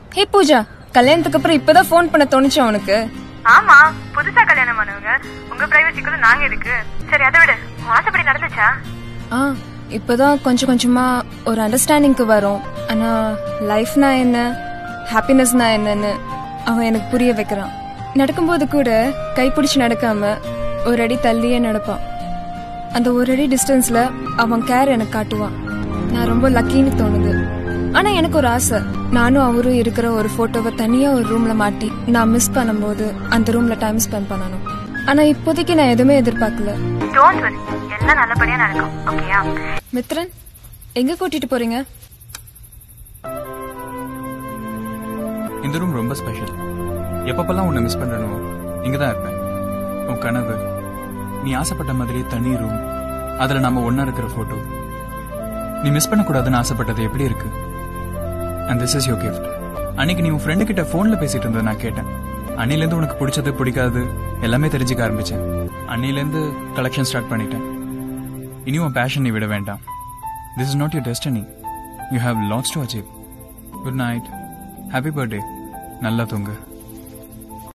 ஹே பூஜா கல்யாணத்துக்கு அப்புறம் இப்பதான் ஃபோன் பண்ண தோணுச்சா உனக்கு ஆமா புதுசா கல்யாணம் பண்ணவங்க உங்க பிரைவசிக்குள்ள நாங்க எதுக்கு சரி அதை விடு உன் ஆசைப்படி நடந்துச்சா ஆ இப்பதான் கொஞ்சம் கொஞ்சமா ஒரு அண்டர்ஸ்டாண்டிங்க்கு வரும் ஆனா லைஃப்னா என்ன ஹாப்பினஸ்னா என்னன்னு அவன் எனக்கு புரிய வைக்கிறான் நடக்கும்போது கூட கைப்பிடிச்சு நடக்காம ஒரு அடி தள்ளியே நடப்பான் அந்த ஒரு அடி டிஸ்டன்ஸ்ல அவன் கேர் எனக்கு காட்டுவான் நான் ரொம்ப லக்கின்னு தோணுது ஆனா எனக்கு ஒரு ஆசை நானும் அவரும் இருக்கிற ஒரு போட்டோவை தனியா ஒரு ரூம்ல மாட்டி நான் மிஸ் பண்ணும்போது அந்த ரூம்ல டைம் ஸ்பெண்ட் பண்ணணும் ஆனா இப்போதைக்கு நான் எதுவுமே எதிர்பார்க்கல டோன்ட் வரி எல்லாம் நல்லபடியா நடக்கும் ஓகேயா மித்ரன் எங்க கூட்டிட்டு போறீங்க இந்த ரூம் ரொம்ப ஸ்பெஷல் எப்பப்பெல்லாம் உன்னை மிஸ் பண்றனோ இங்க தான் இருப்பேன் உன் கனவு நீ ஆசைப்பட்ட மாதிரி தனி ரூம் அதுல நாம ஒண்ணா இருக்கிற போட்டோ நீ மிஸ் பண்ணக்கூடாதுன்னு ஆசைப்பட்டது எப்படி இருக்கு and this is your gift அன்னைக்கு நீ உன் ஃப்ரெண்டு கிட்ட போன்ல பேசிட்டு இருந்ததை நான் கேட்டேன் அன்னிலேருந்து உனக்கு பிடிச்சது பிடிக்காது எல்லாமே தெரிஞ்சுக்க ஆரம்பிச்சேன் அன்னிலேருந்து கலெக்ஷன் ஸ்டார்ட் பண்ணிட்டேன் இனி உன் பேஷன் நீ விட வேண்டாம் this is not your destiny you have lots to achieve good night happy birthday நல்லா தூங்கு